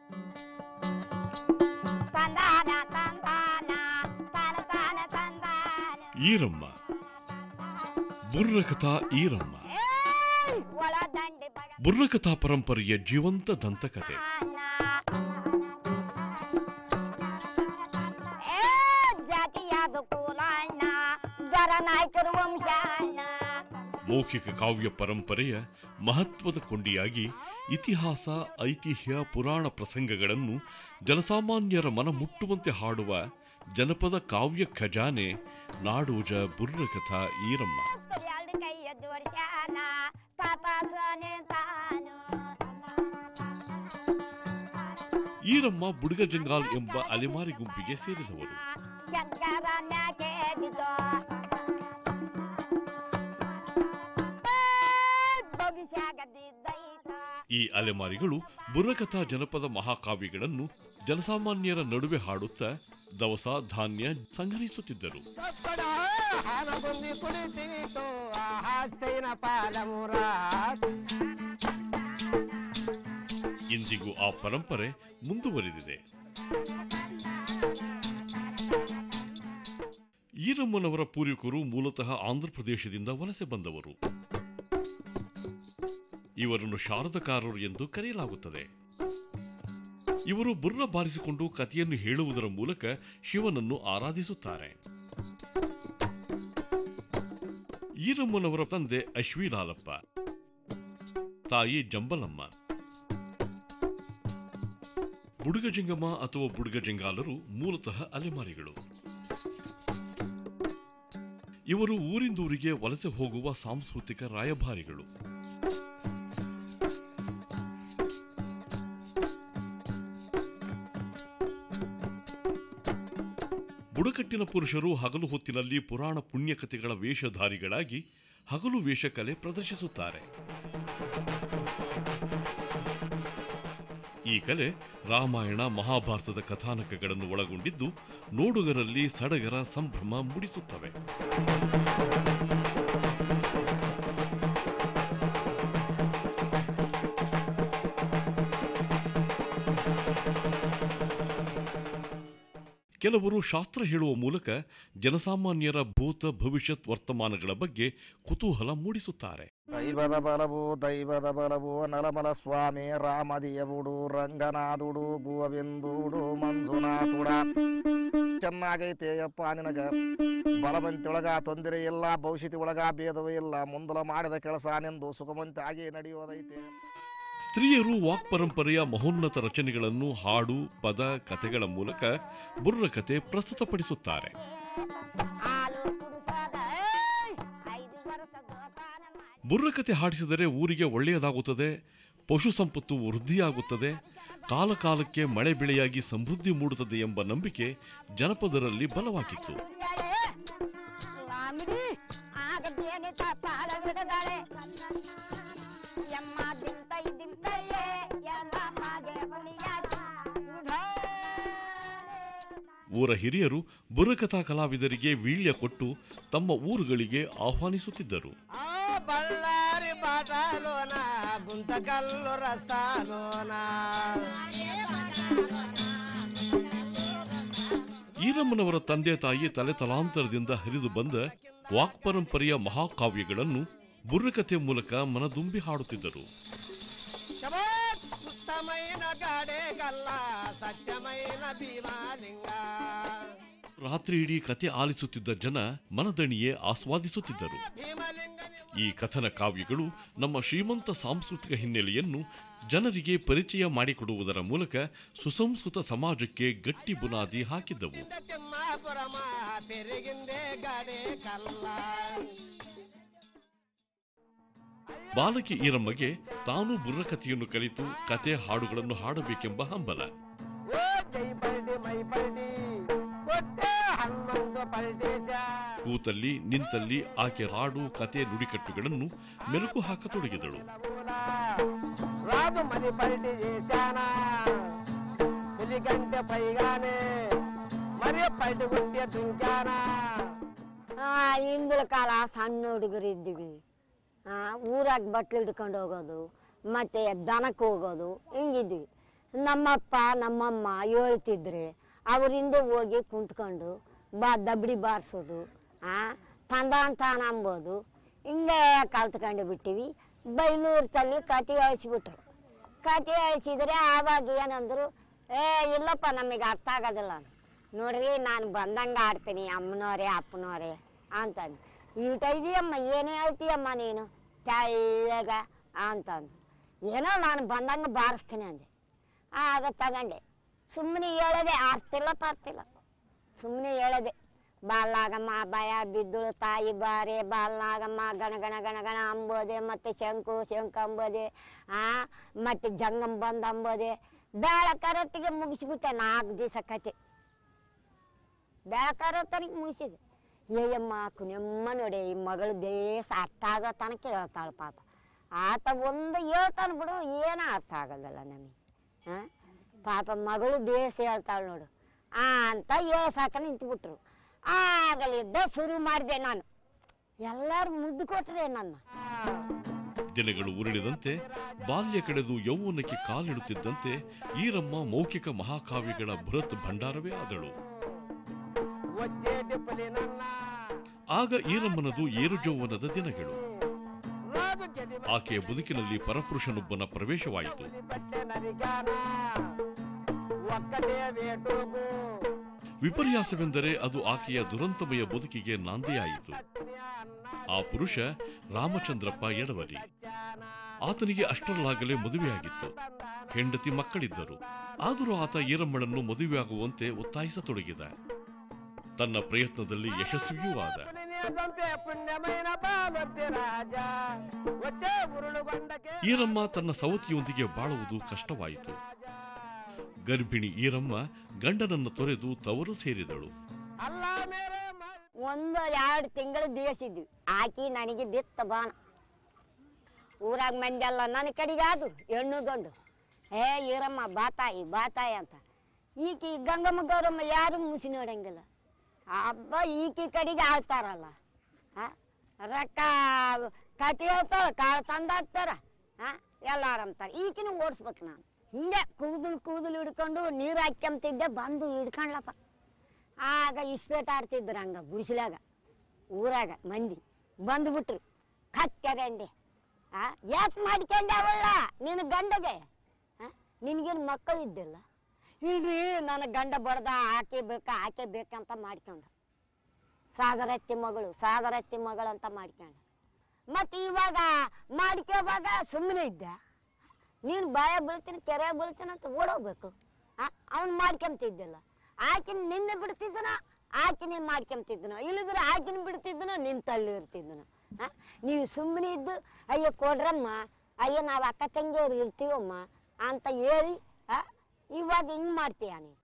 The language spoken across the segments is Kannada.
ತಂದಾನ ತಂದಾನ ತಾನ ತಾನ ತಂದಾನ ಈರಮ್ಮ ಬುರ್ರಕಥಾ ಈರಮ್ಮ ಏಯ್! ಒಳ ದಂಡೆ ಬಗ ಬುರ್ರಕಥಾ ಪರಂಪರೆಯ ಜೀವಂತ ದಂತಕತೆ ಏ ಜಾತಿಯಾದ ಕೂಲಣ್ಣ ದರ ನಾಯಕರು ವಂಶಾಣ್ಣ ಮೌಖಿಕ ಕಾವ್ಯ ಪರಂಪರೆಯ ಮಹತ್ವದ ಕೊಂಡಿಯಾಗಿ ಇತಿಹಾಸ ಐತಿಹ್ಯ ಪುರಾಣ ಪ್ರಸಂಗಗಳನ್ನು ಜನಸಾಮಾನ್ಯರ ಮನ ಮುಟ್ಟುವಂತೆ ಹಾಡುವ ಜನಪದ ಕಾವ್ಯ ಖಜಾನೆ ನಾಡೋಜ ಬುರ್ರಕಥಾ ಈರಮ್ಮ ಎರಡು ಕೈ ಎದ್ದು ವರ್ಷಾನ ತಪಾಸನೆ ತಾನು ಈರಮ್ಮ ಬುಡುಗಜಂಗಾಲ್ ಎಂಬ ಅಲೆಮಾರಿ ಗುಂಪಿಗೆ ಸೇರಿದವರು ಕೆಂಗರ ಮ್ಯಾಕೆದಿದ್ದು ಬಗಿಸಾಗದಿದ್ದೈತ ಈ ಅಲೆಮಾರಿಗಳು ಬುರ್ರಕಥಾ ಜನಪದ ಮಹಾಕಾವ್ಯಗಳನ್ನು ಜನಸಾಮಾನ್ಯರ ನಡುವೆ ಹಾಡುತ್ತಾ ದವಸ ಧಾನ್ಯ ಸಂಗ್ರಹಿಸುತ್ತಿದ್ದರು ಕಪ್ಪಡ ಹಣಗೊಂದಿ ಕುಳಿತೀತು ಆಸ್ತಿನ ಪಾಲಮುರ ಇಂದಿಗೂ ಆ ಪರಂಪರೆ ಮುಂದುವರಿದಿದೆ ಈರಮ್ಮನವರ ಪೂರ್ವಿಕರು ಮೂಲತಃ ಆಂಧ್ರಪ್ರದೇಶದಿಂದ ವಲಸೆ ಬಂದವರು ಇವರನ್ನು ಶಾರದಕಾರರು ಎಂದು ಕರೆಯಲಾಗುತ್ತದೆ ಇವರು ಬುರ್ರ ಬಾರಿಸಿಕೊಂಡು ಕಥೆಯನ್ನು ಹೇಳುವುದರ ಮೂಲಕ ಶಿವನನ್ನು ಆರಾಧಿಸುತ್ತಾರೆ ಈರಮ್ಮನವರ ತಂದೆ ಅಶ್ವಿಲಾಲಪ್ಪ ತಾಯಿ ಜಂಬಲಮ್ಮ ಬುಡುಗಜಂಗಮ ಅಥವಾ ಬುಡುಗಜಂಗಾಲರು ಮೂಲತಃ ಅಲೆಮಾರಿಗಳು ಇವರು ಊರಿಂದೂರಿಗೆ ವಲಸೆ ಹೋಗುವ ಸಾಂಸ್ಕೃತಿಕ ರಾಯಭಾರಿಗಳು ಬುಡಕಟ್ಟಿನ ಪುರುಷರು ಹಗಲು ಹೊತ್ತಿನಲ್ಲಿ ಪುರಾಣ ಪುಣ್ಯಕಥೆಗಳ ವೇಷಧಾರಿಗಳಾಗಿ ಹಗಲು ವೇಷಕಲೆ ಪ್ರದರ್ಶಿಸುತ್ತಾರೆ ಈ ಕಲೆ ರಾಮಾಯಣ ಮಹಾಭಾರತದ ಕಥಾನಕಗಳನ್ನು ಒಳಗೊಂಡಿದ್ದು ನೋಡುಗರಲ್ಲಿ ಸಡಗರ ಸಂಭ್ರಮ ಮೂಡಿಸುತ್ತವೆ ಕೆಲವರು ಶಾಸ್ತ್ರ ಹೇಳುವ ಮೂಲಕ ಜನಸಾಮಾನ್ಯರ ಭೂತ ಭವಿಷ್ಯತ್ ವರ್ತಮಾನಗಳ ಬಗ್ಗೆ ಕುತೂಹಲ ಮೂಡಿಸುತ್ತಾರೆ ದೈವದ ಬಲವು ದೈವದ ಬಲವು ನಲಮಲ ಸ್ವಾಮಿ ರಾಮದಿಯವುಡು ರಂಗನಾಥುಡು ಗೋವಿಂದುಡು ಮಂಜುನಾಥುಡ ಚೆನ್ನಾಗೈತೆ ಯಪ್ಪ ನಿನಗ ಬಲವಂತಿಯೊಳಗ ತೊಂದರೆ ಇಲ್ಲ ಭವಿಷ್ಯತಿ ಒಳಗ ಭೇದವೂ ಇಲ್ಲ ಮುಂದಲ ಮಾಡಿದ ಕೆಲಸ ನಿಂದು ಸುಖವಂತೆ ಆಗಿ ನಡೆಯೋದೈತೆ ಸ್ತ್ರೀಯರು ವಾಕ್ ಪರಂಪರೆಯ ಮಹೋನ್ನತ ರಚನೆಗಳನ್ನು ಹಾಡು ಪದ ಕಥೆಗಳ ಮೂಲಕ ಬುರ್ರಕತೆ ಪ್ರಸ್ತುತಪಡಿಸುತ್ತಾರೆ ಹಾಲು ಕುಡಿಸದ ಏಯ್! ಐದು ವರ್ಷದ ಪಾನ ಮಾಡಿ ಬುರ್ರಕತೆ ಹಾಡಿಸಿದರೆ ಊರಿಗೆ ಒಳ್ಳೆಯದಾಗುತ್ತದೆ ಪಶು ಸಂಪತ್ತು ವೃದ್ಧಿಯಾಗುತ್ತದೆ ಕಾಲ ಕಾಲಕ್ಕೆ ಮಳೆ ಬೆಳೆಯಾಗಿ ಸಮೃದ್ಧಿ ಮೂಡುತ್ತದೆ ಎಂಬ ನಂಬಿಕೆ ಜನಪದರಲ್ಲಿ ಬಲವಾಗಿತ್ತು ಲಾಮಿಡಿ ಆಗದೇನೆ ತಪ್ಪಾಳ ಬಿಡದಾಳೆ ಯಮ್ಮ ದಿಂತೈ ದಿಂತಯ್ಯೇ ಎಲ್ಲ ಹಾಗೆ ಕುಣಿಯಾಗಿ ಊರ ಹಿರಿಯರು ಬುರ್ರಕಥಾ ಕಲಾವಿದರಿಗೆ ವೀಳ್ಯ ಕೊಟ್ಟು ತಮ್ಮ ಊರುಗಳಿಗೆ ಆಹ್ವಾನಿಸುತ್ತಿದ್ದರು ಆ ಬಳ್ಳಾರಿ ಬಾಟಲೋನ ಗುಂತಕಲ್ಲು ರಸ್ತಾಲೋನ ಈರಮ್ಮನವರ ತಂದೆ ತಾಯಿ ತಲೆ ತಲಾಂತರದಿಂದ ಹರಿದು ಬಂದ ವಾಕ್ ಪರಂಪರೆಯ ಮಹಾಕಾವ್ಯಗಳನ್ನು ಬುರ್ರಕಥೆ ಮೂಲಕ ಮನದುಂಬಿ ಹಾಡುತ್ತಿದ್ದರು ಶಬಾತ್ ಉತ್ತమైన ಗಾಡೆ ಗಲ್ಲ ಸತ್ಯమైన ಭೀಮಾಲಿಂಗ ರಾತ್ರಿ ಇಡೀ ಕತೆ ಆಲಿಸುತ್ತಿದ್ದ ಜನ ಮನದಣಿಯೇ ಆಸ್ವಾದಿಸುತ್ತಿದ್ದರು ಭೀಮಲಿಂಗ ಈ ಕಥನ ಕಾವ್ಯಗಳು ನಮ್ಮ ಶ್ರೀಮಂತ ಸಾಂಸ್ಕೃತಿಕ ಹಿನ್ನೆಲೆಯನ್ನು ಜನರಿಗೆ ಪರಿಚಯ ಮಾಡಿಕೊಡುವುದರ ಮೂಲಕ ಸುಸಂಸ್ಕೃತ ಸಮಾಜಕ್ಕೆ ಗಟ್ಟಿ ಬುನಾದಿ ಹಾಕಿದ್ದವು ತಿಮ್ಮಾಪುರಮ ಪೆರಿಗಿಂದೆ ಗಾಡೆ ಕಲ್ಲ ಬಾಲಕಿ ಈರಮ್ಮಗೆ ತಾನು ಬುರ್ರಕಥೆಯನ್ನು ಕಲಿತು ಕತೆ ಹಾಡುಗಳನ್ನು ಹಾಡಬೇಕೆಂಬ ಹಂಬಲ ಓ ಜೈ ಪಲ್ಟಿ ಮೈ ಪಲ್ಟಿ ಕೊಟ್ಟೆ ಹನ್ನೊಂದು ಪಲ್ಟೇಶ ಕೂತಲ್ಲಿ ನಿಂತಲ್ಲಿ ಆಕೆ ಹಾಡು ಕತೆ ನುಡಿಕಟ್ಟುಗಳನ್ನು ಮೆಲುಕು ಹಾಕತೊಡಗಿದಳು రాజు మరి పల్టి చేశానా పులిగంటె పైగానే మరి పల్టి కొట్టే దుంకానా ಆ ಹಿಂದಿನ ಕಾಲ ಸಣ್ಣ ಹುಡುಗರು ಇದ್ದೀವಿ ಊರಾಗ ಬಟ್ಲು ಹಿಡ್ಕೊಂಡು ಹೋಗೋದು ಮತ್ತೆ ದನಕ್ಕೆ ಹೋಗೋದು ಹಿಂಗಿದ್ವಿ ನಮ್ಮಪ್ಪ ನಮ್ಮಮ್ಮ ಹೇಳ್ತಿದ್ರೆ ಅವರಿಂದ ಹೋಗಿ ಕುಂತ್ಕೊಂಡು ಬಾ ದಬ್ಡಿ ಬಾರಿಸೋದು ಆ ತಂದಾಂತಾನ ಅಂಬೋದು ಹಿಂಗೆ ಕಲ್ತ್ಕೊಂಡು ಬಿಟ್ಟಿವಿ ಬೈನೂರು ತಲ್ಲಿ ಕತೆ ಅಳಿಸ್ಬಿಟ್ರು ಕತೆ ಅಳಿಸಿದ್ರೆ ಆವಾಗ ಏನಂದ್ರು ಏ ಇಲ್ಲಪ್ಪ ನಮಗೆ ಅರ್ಥ ಆಗೋದಿಲ್ಲ ನೋಡ್ರಿ ನಾನು ಬಂದಂಗೆ ಆಡ್ತೀನಿ ಅಮ್ಮನವರೇ ಅಪ್ಪನವರೇ ಅಂತಂದು ಈಟ ಇದೆಯಮ್ಮ ಏನೇ ಹೇಳ್ತೀಯಮ್ಮ ನೀನು ತೆಳ್ಳಗ ಅಂತಂದು ಏನೋ ನಾನು ಬಂದಂಗೆ ಬಾರಿಸ್ತೀನಿ ಅಂದೆ ಆಗ ತಗಂಡೆ ಸುಮ್ಮನೆ ಹೇಳದೆ ಆರ್ತಿಲ್ಲ ಪಾರ್ತಿಲ್ಲ ಸುಮ್ಮನೆ ಹೇಳದೆ ಬಾಲ್ನಾಗಮ್ಮ ಭಯ ಬಿದ್ದುಳು ತಾಯಿ ಬಾರೆ ಬಾಲ್ನಾಗಮ್ಮ ಗಣ ಗಣ ಗಣ ಗಣ ಅಂಬೋದೆ ಮತ್ತೆ ಶಂಕು ಶಂಕು ಅಂಬೋದೆ ಆ ಮತ್ತೆ ಜಂಗಮ್ ಬಂದ್ ಅಂಬೋದೆ ಬೆಳಕರತ್ತಿಗೆ ಮುಗಿಸ್ಬಿಟ್ಟೆ ನಾಲ್ಕು ದಿವಸ ಕತೆ ಬೆಳಕರತ್ತನಿಗೆ ಮುಗಿಸಿದೆ ಏಯಮ್ಮ ಕುನಿಯಮ್ಮ ನೋಡಿ ಈ ಮಗಳು ಬೇಸ್ ಅರ್ಥ ಆಗೋ ತನಕ ಹೇಳ್ತಾಳೆ ಪಾಪ ಆತ ಒಂದು ಹೇಳ್ತಾನೆ ಬಿಡು ಏನೂ ಅರ್ಥ ಆಗೋದಲ್ಲ ನಮಗೆ ಹಾಂ ಪಾಪ ಮಗಳು ಬೇಸ್ ಹೇಳ್ತಾಳೆ ನೋಡು ಆ ಅಂತ ಹೇಳ್ಸಾಕ ನಿಂತ್ಬಿಟ್ರು ಆಗಲಿದ್ದ ಶುರು ಮಾಡಿದೆ ನಾನು ಎಲ್ಲರೂ ಮುದ್ದು ಕೊಟ್ಟರೆ ನನ್ನ ದಿನಗಳು ಉರುಳಿದಂತೆ ಬಾಲ್ಯ ಕಳೆದು ಯೌವನಕ್ಕೆ ಕಾಲಿಡುತ್ತಿದ್ದಂತೆ ಈರಮ್ಮ ಮೌಖಿಕ ಮಹಾಕಾವ್ಯಗಳ ಬೃಹತ್ ಭಂಡಾರವೇ ಆದಳು ಆಗ ಈರಮ್ಮನದು ಏರುಜೌವನದ ದಿನಗಳು ಆಕೆಯ ಬದುಕಿನಲ್ಲಿ ಪರಪುರುಷನೊಬ್ಬನ ಪ್ರವೇಶವಾಯಿತು ವಿಪರ್ಯಾಸವೆಂದರೆ ಅದು ಆಕೆಯ ದುರಂತಮಯ ಬದುಕಿಗೆ ನಾಂದಿಯಾಯಿತು ಆ ಪುರುಷ ರಾಮಚಂದ್ರಪ್ಪ ಎಡವಲಿ ಆತನಿಗೆ ಅಷ್ಟರಲ್ಲಾಗಲೇ ಮದುವೆಯಾಗಿತ್ತು ಹೆಂಡತಿ ಮಕ್ಕಳಿದ್ದರು ಆದರೂ ಆತ ಈರಮ್ಮಳನ್ನು ಮದುವೆಯಾಗುವಂತೆ ಒತ್ತಾಯಿಸತೊಡಗಿದ ತನ್ನ ಪ್ರಯತ್ನದಲ್ಲಿ ಯಶಸ್ವಿಯೂ ಆದ ಈರಮ್ಮ ತನ್ನ ಸವತಿಯೊಂದಿಗೆ ಬಾಳುವುದು ಕಷ್ಟವಾಯಿತು ಗರ್ಭಿಣಿ ಈರಮ್ಮ ಗಂಡನನ್ನು ತೊರೆದು ತವರು ಸೇರಿದಳು ಒಂದು ಎರಡು ತಿಂಗಳು ಬೇಯಿಸಿದ್ವಿ ಆಕಿ ನನಗೆ ಬಿತ್ತ ಬಾಣ ಊರಾಗ ಮಂದಿ ಎಲ್ಲ ನನ್ನ ಕಡೆಗೆ ಅದು ಹೆಣ್ಣು ಗಂಡು ಏ ಈರಮ್ಮ ಬಾತಾಯಿ ಬಾತಾಯಿ ಅಂತ ಈಕಿ ಗಂಗಮ್ಮ ಗೌರಮ್ಮ ಯಾರು ಮುಸಿ ನೋಡಂಗಿಲ್ಲ ಹಬ್ಬ ಈಕಿ ಕಡೆಗೆ ಆಗ್ತಾರಲ್ಲ ಆ? ರೊಕ್ಕ ಕಟ್ಟಿ ಹೇಳ್ತಾರ ಕಾಳು ತಂದಾಕ್ತಾರ ಹಾಂ ಎಲ್ಲಾರು ಅಂತಾರೆ ಈಕಿನ ಓಡಿಸ್ಬೇಕು ನಾನು ಹಿಂಗೆ ಕೂದಲು ಕೂದಲು ಹಿಡ್ಕೊಂಡು ನೀರು ಹಾಕ್ಯಂತಿದ್ದೆ ಬಂದು ಹಿಡ್ಕೊಂಡ್ಲಪ್ಪ ಆಗ ಇಸ್ಪೇಟ್ ಆಡ್ತಿದ್ರು ಹಂಗ ಗುಡಿಸ್ಲಾಗ ಊರಾಗ ಮಂದಿ ಬಂದ್ಬಿಟ್ರು ಕತ್ಕೆದಂಡೆ ಆ ಯಾಕೆ ಮಾಡ್ಕೊಂಡೆ ಅವಳ ನಿನ್ನ ಗಂಡಗೆ ಆ ನಿನಗೇನು ಮಕ್ಕಳು ಇದ್ದಿಲ್ಲ ಇಲ್ರಿ ನನ್ನ ಗಂಡ ಬಡ್ದ ಆಕೆ ಬೇಕಾ ಆಕೆ ಬೇಕಂತ ಮಾಡ್ಕೊಂಡ ಸಾದರತ್ತಿ ಮಗಳು ಸಾದರತ್ತಿ ಮಗಳು ಅಂತ ಮಾಡ್ಕೊಂಡ ಮತ್ತು ಇವಾಗ ಮಾಡ್ಕೋವಾಗ ಸುಮ್ಮನೆ ಇದ್ದ ನೀನು ಬಾಯ ಬೀಳ್ತೀನಿ ಕೆರೆ ಬೀಳ್ತೀನಿ ಅಂತ ಓಡೋಗ್ಬೇಕು ಅವ್ನು ಮಾಡ್ಕೊಂತಿದ್ದಿಲ್ಲ ಆಕಿನ ನಿನ್ನೆ ಬಿಡ್ತಿದ್ದನ ಆಕಿನೇ ಮಾಡ್ಕೊಂತಿದ್ದನ ಇಲ್ಲದ್ರೆ ಆಕಿನ ಬಿಡ್ತಿದ್ದನ ನಿನ್ ತಲ್ಲಿ ಇರ್ತಿದ್ದನ ಆ? ನೀವು ಸುಮ್ಮನೆ ಇದ್ದು ಅಯ್ಯೋ ಕೊಡ್ರಮ್ಮ ಅಯ್ಯೋ ನಾವು ಅಕ್ಕ ತಂಗಿಯವ್ರು ಇರ್ತೀವಮ್ಮ ಅಂತ ಹೇಳಿ ಆ, ಇವಾಗ ಹಿಂಗೆ ಮಾಡ್ತೀಯ ನೀನು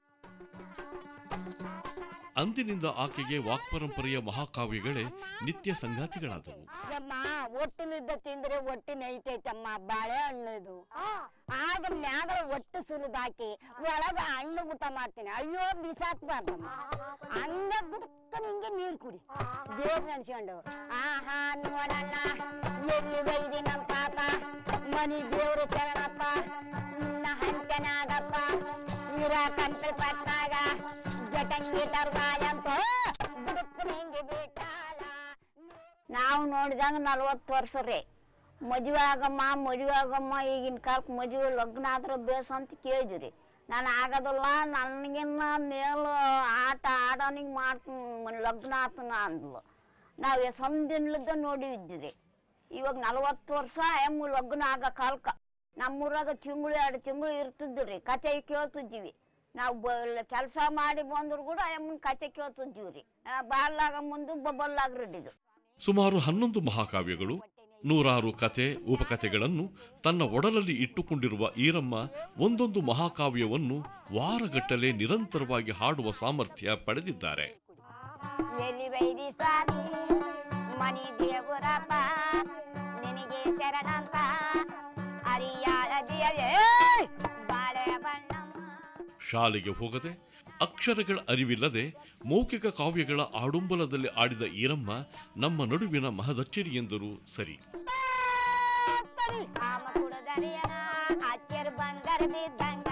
ಅಂದಿನಿಂದ ಆಕೆಗೆ ವಾಕ್ಪರಂಪರೆಯ ಮಹಾಕಾವ್ಯಗಳೇ ನಿತ್ಯ ಸಂಗಾತಿಗಳಾದವು ಯಮ್ಮ ಒಟ್ಟಿನಿದ್ದ ತಿಂದ್ರೆ ಒಟ್ಟಿನ ಐತೈತಮ್ಮ ಬಾಳೆಹಣ್ಣದು ಆಗ ಮ್ಯಾಗ ಒಟ್ಟು ಸುಲಿದಾಕಿ ಒಳಗ ಹಣ್ಣು ಊಟ ಮಾಡ್ತೀನಿ ಅಯ್ಯೋ ಬಿಸಾಕ್ಬಾರ್ದಮ್ಮ ಹಂಗ ಗುಡ್ಕ ಹಿಂಗೆ ನೀರು ಕುಡಿ ದೇವ್ರ ನೆನ್ಸ್ಕೊಂಡು ಆಹಾ ನೋಡಣ್ಣ ಎಲ್ಲಿ ಬೈದಿ ನಮ್ಮ ಪಾಪ ಮನಿ ದೇವ್ರು ಶರಣಪ್ಪ ನಿನ್ನ ಹಂತನಾಗಪ್ಪ ಇರ ಕಂತ್ರಿ ಪಟ್ನಾಗ ಜಟಂಗಿ ತರ್ವಾಯಂತ ಗುಡುಕ್ಕನ ಹಿಂಗೆ ಬಿಟ್ಟಾಳ ನಾವು ನೋಡಿದಂಗ ನಲ್ವತ್ತು ವರ್ಷ ರೀ ಮದುವೆ ಆಗಮ್ಮ ಮದುವೆ ಆಗಮ್ಮ ಈಗಿನ ಕಾಲಕ್ಕೆ ಮದುವೆ ಲಗ್ನ ಆದ್ರೆ ಬೇಸ್ ಅಂತ ಕೇಳಿದ್ರಿ ನಾನು ಆಗೋದಿಲ್ಲ ನನಗಿನ್ನ ಮೇಲು ಆಟ ಆಡೋನಿಗೆ ಮಾಡ್ತೀನಿ ಲಗ್ನ ಆತನ ಅಂದ್ಲು ನಾವು ಎಷ್ಟೊಂದಿನ್ಲಿದ್ದ ನೋಡಿದ್ರಿ ಇವಾಗ ನಲ್ವತ್ತು ವರ್ಷ ಎಮ್ಮ ಲಗ್ನ ಆಗೋ ಕಾಲಕ್ಕೆ ನಮ್ಮೂರಾಗ ತಿಂಗಳು ಎರಡು ತಿಂಗಳು ಇರ್ತಿದ್ವಿ ರೀ ಕತೆ ಕೇಳ್ತಿದ್ದೀವಿ ನಾವು ಬ ಕೆಲಸ ಮಾಡಿ ಬಂದ್ರು ಕೂಡ ಎಮ್ಮನ ಕತೆ ಕೇಳ್ತಿದ್ದೀವಿ ರೀ ಬಾಲ್ಲಾಗ ಮುಂದೆ ಬಬ್ಬಲ್ಲಾಗ ರೆಡಿದು ಸುಮಾರು ಹನ್ನೊಂದು ಮಹಾಕಾವ್ಯಗಳು ನೂರಾರು ಕತೆ ಉಪಕಥೆಗಳನ್ನು ತನ್ನ ಒಡಲಲ್ಲಿ ಇಟ್ಟುಕೊಂಡಿರುವ ಈರಮ್ಮ ಒಂದೊಂದು ಮಹಾಕಾವ್ಯವನ್ನು ವಾರಗಟ್ಟಲೆ ನಿರಂತರವಾಗಿ ಹಾಡುವ ಸಾಮರ್ಥ್ಯ ಪಡೆದಿದ್ದಾರೆ ಎಲ್ಲಿ ವೈದಿ ಸ್ವಾಮಿ ಮನಿ ದೇವರಪ್ಪ ನಿನಗೆ ಶರಣಂತ ಅರಿಯಾಳ ದೇವೇ ಬಾಳೆ ಬಣ್ಣಮ್ಮ ಶಾಲೆಗೆ ಹೋಗದೆ ಅಕ್ಷರಗಳ ಅರಿವಿಲ್ಲದೆ ಮೌಖಿಕ ಕಾವ್ಯಗಳ ಆಡುಂಬಲದಲ್ಲಿ ಆಡಿದ ಈರಮ್ಮ ನಮ್ಮ ನಡುವಿನ ಮಹದಚ್ಚರಿ ಎಂದರು ಸರಿ ಆಮ ಕುಡದರಿಯನ ಅಚ್ಚರ್ ಬಂಗಾರ ಬಿದ್ದಂಗ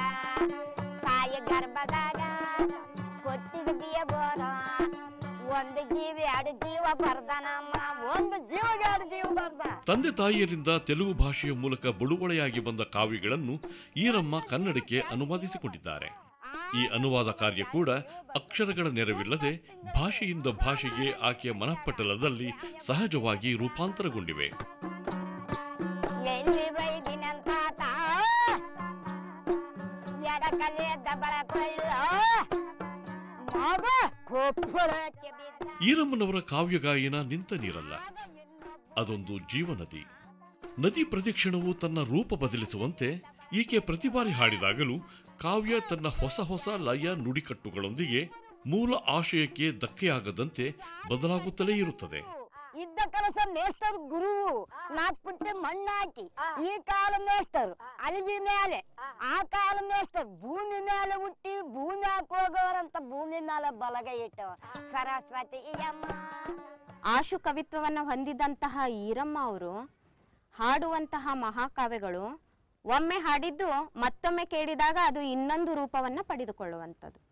ತಾಯಿ ಗರ್ಭದಾಗ ಕೊಟ್ಟಿದ್ದೀಯ ಬೋರ ಒಂದು ಜೀವ ಎರಡು ಜೀವ ಬರ್ದನಮ್ಮ ಒಂದು ಜೀವಗೆ ಎರಡು ಜೀವ ಬರ್ದ ತಂದೆ ತಾಯಿಯರಿಂದ ತೆಲುಗು ಭಾಷೆಯ ಮೂಲಕ ಬಳುವಳೆಯಾಗಿ ಬಂದ ಕಾವ್ಯಗಳನ್ನು ಈರಮ್ಮ ಕನ್ನಡಕ್ಕೆ ಅನುವಾದಿಸಿಕೊಂಡಿದ್ದಾರೆ ಈ ಅನುವಾದ ಕಾರ್ಯ ಕೂಡ ಅಕ್ಷರಗಳ ನೆರವಿಲ್ಲದೆ ಭಾಷೆಯಿಂದ ಭಾಷೆಗೆ ಆಕೆಯ ಮನಃಪಟಲದಲ್ಲಿ ಸಹಜವಾಗಿ ರೂಪಾಂತರಗೊಂಡಿವೆ ಎಲ್ಲಿ ಬೈದಿನಂತ ತಾ ಎಡಕಲೆ ದಬಳಕೊಳ್ಳ ಮಗ ಕೊಪ್ಪಳಕ್ಕೆ ಬಿದ್ದ ಈರಮ್ಮನವರ ಕಾವ್ಯಗಾಯನ ನಿಂತ ನೀರಲ್ಲ ಅದೊಂದು ಜೀವನದಿ ನದಿ ಪ್ರತಿಕ್ಷಣವು ತನ್ನ ರೂಪ ಬದಲಿಸುವಂತೆ ಈಕೆ ಪ್ರತಿ ಬಾರಿ ಹಾಡಿದಾಗಲೂ ಕಾವ್ಯ ತನ್ನ ಹೊಸ ಹೊಸ ಲಯ ನುಡಿಕಟ್ಟುಗಳೊಂದಿಗೆ ಮೂಲ ಆಶಯಕ್ಕೆ ಧಕ್ಕೆಯಾಗದಂತೆ ಬದಲಾಗುತ್ತಲೇ ಇರುತ್ತದೆ ಇದ್ದ ಕೆಲಸ ಮೇಷ್ಟರ್ ಗುರು ನಾಲ್ಕು ಪುಟ್ಟಿ ಮಣ್ಣು ಹಾಕಿ ಈ ಕಾಲ ಮೇಷ್ಟರ್ ಅಲ್ಲಿಗೆ ಮೇಲೆ ಆ ಕಾಲ ಮೇಷ್ಟರ್ ಭೂಮಿ ಮೇಲೆ ಹುಟ್ಟಿ ಭೂಮಿ ಹಾಕಿ ಹೋಗೋರಂತ ಭೂಮಿ ಮೇಲೆ ಬಲಗ ಇಟ್ಟವ ಸರಸ್ವತಿ ಅಮ್ಮ ಆಶು ಕವಿತ್ವವನ್ನು ಹೊಂದಿದಂತಹ ಈರಮ್ಮ ಅವರು ಹಾಡುವಂತಹ ಮಹಾಕಾವ್ಯಗಳು ಒಮ್ಮೆ ಹಾಡಿದ್ದು ಮತ್ತೊಮ್ಮೆ ಕೇಳಿದಾಗ ಅದು ಇನ್ನೊಂದು ರೂಪವನ್ನು ಪಡೆದುಕೊಳ್ಳುವಂಥದ್ದು